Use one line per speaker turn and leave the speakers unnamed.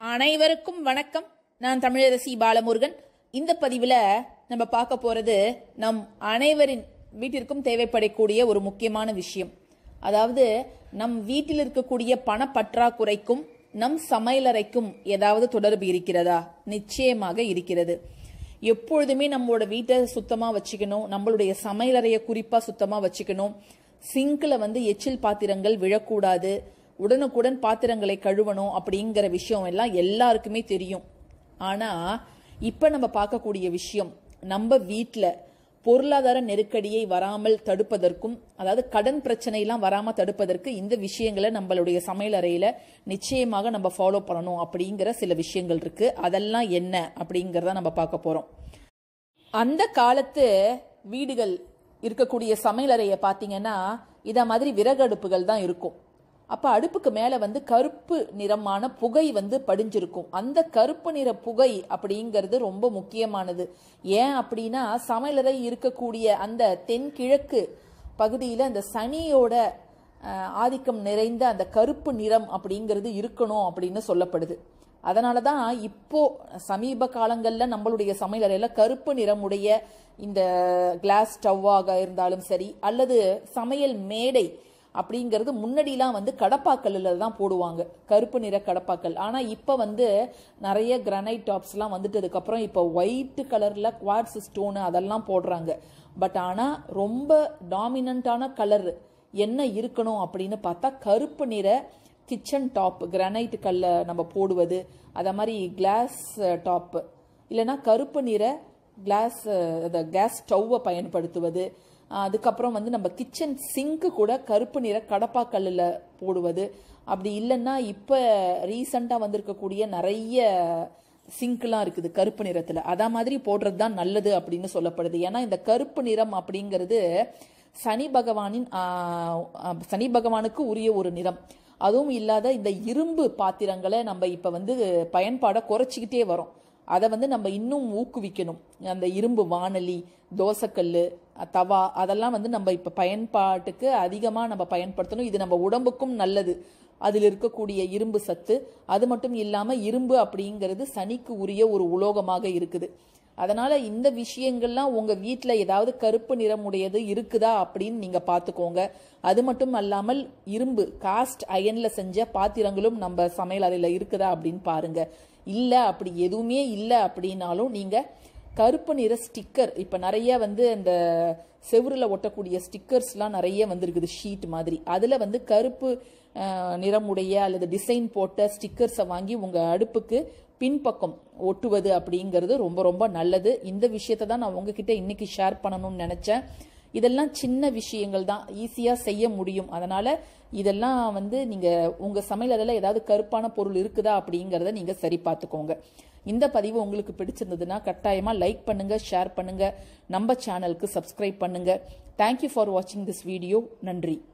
அனைவருக்கும் வணக்கம் நான் தமிழரசி பாலமுருகன் இந்த பதிவில் நம்ம பார்க்க போறது நம் அனைவரின் வீட்டிற்கும் தேவைப்படக்கூடிய ஒரு முக்கியமான விஷயம் அதாவது நம் வீட்டில் இருக்கக்கூடிய பணப்பற்றாக்குறைக்கும் நம் சமையலறைக்கும் ஏதாவது தொடர்பு இருக்கிறதா நிச்சயமாக இருக்கிறது எப்பொழுதுமே நம்மளோட வீட்டை சுத்தமாக வச்சுக்கணும் நம்மளுடைய சமையலறையை குறிப்பாக சுத்தமாக வச்சுக்கணும் சிங்கில் வந்து எச்சில் பாத்திரங்கள் விழக்கூடாது உடனுக்குடன் பாத்திரங்களை கழுவணும் அப்படிங்கிற விஷயம் எல்லாம் எல்லாருக்குமே தெரியும் ஆனால் இப்போ நம்ம பார்க்கக்கூடிய விஷயம் நம்ம வீட்டில் பொருளாதார நெருக்கடியை வராமல் தடுப்பதற்கும் அதாவது கடன் பிரச்சனையெல்லாம் வராமல் தடுப்பதற்கு இந்த விஷயங்களை நம்மளுடைய சமையலறையில் நிச்சயமாக நம்ம ஃபாலோ பண்ணணும் அப்படிங்கிற சில விஷயங்கள் இருக்கு அதெல்லாம் என்ன அப்படிங்கிறத நம்ம பார்க்க போகிறோம் அந்த காலத்து வீடுகள் இருக்கக்கூடிய சமையலறையை பார்த்தீங்கன்னா இத மாதிரி விறகு அடுப்புகள் தான் இருக்கும் அப்ப அடுப்புக்கு மேல வந்து கருப்பு நிறமான புகை வந்து படிஞ்சிருக்கும் அந்த கருப்பு நிற புகை அப்படிங்கிறது ரொம்ப முக்கியமானது ஏன் அப்படின்னா சமையலறை இருக்கக்கூடிய அந்த தென்கிழக்கு பகுதியில் அந்த சனியோட அஹ், ஆதிக்கம் நிறைந்த அந்த கருப்பு நிறம் அப்படிங்கிறது இருக்கணும் அப்படின்னு சொல்லப்படுது அதனால தான் இப்போ சமீப காலங்களில் நம்மளுடைய சமையலறையில கருப்பு நிறமுடைய இந்த கிளாஸ் ஸ்டவ்வாக இருந்தாலும் சரி அல்லது சமையல் மேடை அப்படிங்கிறது முன்னாடிலாம் வந்து கடப்பாக்கல்லில் தான் போடுவாங்க கருப்பு நிற கடப்பாக்கல் ஆனால் இப்போ வந்து நிறைய கிரானைட் டாப்ஸ்லாம் வந்துட்டதுக்கப்புறம் இப்போ ஒயிட் கலரில் குவாட்ஸ் ஸ்டோனு அதெல்லாம் போடுறாங்க பட் ஆனால் ரொம்ப டாமினண்ட்டான கலர் என்ன இருக்கணும் அப்படின்னு பார்த்தா கருப்பு நிற கிச்சன் டாப் கிரானைட் கல்ல நம்ம போடுவது அத மாதிரி கிளாஸ் டாப் இல்லைன்னா கருப்பு நிற கிளாஸ் கேஸ் ஸ்டவ்வை பயன்படுத்துவது அஹ் அதுக்கப்புறம் வந்து நம்ம கிச்சன் சிங்க்கு கூட கருப்பு நிற கடப்பாக்கல்லில் போடுவது அப்படி இல்லைன்னா இப்போ ரீசண்டாக வந்திருக்கக்கூடிய நிறைய சிங்க்லாம் இருக்குது கருப்பு நிறத்தில் அதா மாதிரி போடுறது தான் நல்லது அப்படின்னு சொல்லப்படுது ஏன்னா இந்த கருப்பு நிறம் அப்படிங்கிறது சனி பகவானின் ஆஹ், ஆஹ், சனி பகவானுக்கு உரிய ஒரு நிறம் அதுவும் இல்லாத இந்த இரும்பு பாத்திரங்களை நம்ம இப்போ வந்து பயன்பாடை குறைச்சிக்கிட்டே வரோம் அதை வந்து நம்ம இன்னும் ஊக்குவிக்கணும் அந்த இரும்பு வானலி தோசைக்கல் தவா அதெல்லாம் வந்து நம்ம இப்போ பயன்பாட்டுக்கு அதிகமாக நம்ம பயன்படுத்தணும் இது நம்ம உடம்புக்கும் நல்லது அதில் இருக்கக்கூடிய இரும்பு சத்து அது மட்டும் இல்லாமல் இரும்பு அப்படிங்கிறது சனிக்கு உரிய ஒரு உலோகமாக இருக்குது அதனால இந்த விஷயங்கள்லாம் உங்க வீட்டில் ஏதாவது கருப்பு நிறமுடையது இருக்குதா அப்படின்னு நீங்க பார்த்துக்கோங்க அது மட்டும் அல்லாமல் இரும்பு காஸ்ட் அயன்ல செஞ்ச பாத்திரங்களும் நம்ம சமையல் அறையில் இருக்குதா அப்படின்னு பாருங்க இல்ல அப்படி எதுவுமே இல்லை அப்படின்னாலும் நீங்க கருப்பு நிற ஸ்டிக்கர் இப்போ நிறைய வந்து அந்த செவுரில் ஒட்டக்கூடிய ஸ்டிக்கர்ஸ்லாம் நிறைய வந்திருக்குது ஷீட் மாதிரி அதில் வந்து கருப்பு அஹ், நிறமுடைய அல்லது டிசைன் போட்ட ஸ்டிக்கர்ஸை வாங்கி உங்கள் அடுப்புக்கு பின்பக்கம் ஒட்டுவது அப்படிங்கிறது ரொம்ப ரொம்ப நல்லது இந்த விஷயத்தை தான் நான் உங்ககிட்ட இன்னைக்கு ஷேர் பண்ணணும்னு நினச்சேன் இதெல்லாம் சின்ன விஷயங்கள் தான் ஈஸியாக செய்ய முடியும் அதனால இதெல்லாம் வந்து நீங்கள் உங்கள் சமையலறையில் ஏதாவது கருப்பான பொருள் இருக்குதா அப்படிங்கிறத நீங்கள் சரி பார்த்துக்கோங்க இந்த பதிவு உங்களுக்கு பிடிச்சிருந்ததுன்னா கட்டாயமாக லைக் பண்ணுங்க ஷேர் பண்ணுங்க நம்ம சேனலுக்கு சப்ஸ்கிரைப் பண்ணுங்க தேங்க்யூ ஃபார் வாட்சிங் திஸ் வீடியோ நன்றி